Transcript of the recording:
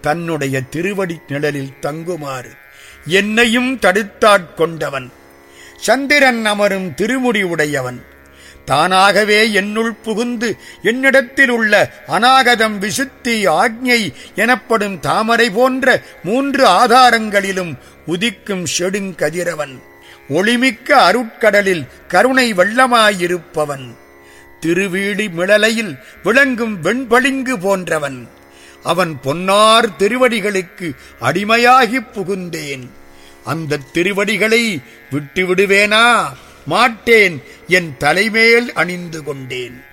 தன்னுடைய திருவடி நிழலில் தங்குமாறு என்னையும் தடுத்தாட்கொண்டவன் சந்திரன் அமரும் திருமுடி உடையவன் தானாகவே என்னுள் புகுந்து என்னிடத்தில் உள்ள அநாகதம் விசுத்தி ஆக்ஞை எனப்படும் தாமரை போன்ற மூன்று ஆதாரங்களிலும் உதிக்கும் செடுங்கதிரவன் ஒளிமிக்க அருட்கடலில் கருணை வெள்ளமாயிருப்பவன் திருவீடி மிளலையில் விளங்கும் வெண்பளிங்கு போன்றவன் அவன் பொன்னார் திருவடிகளுக்கு அடிமையாகிப் புகுந்தேன் அந்த திருவடிகளை விட்டு விடுவேனா மாட்டேன் என் தலைமேல் அணிந்து கொண்டேன்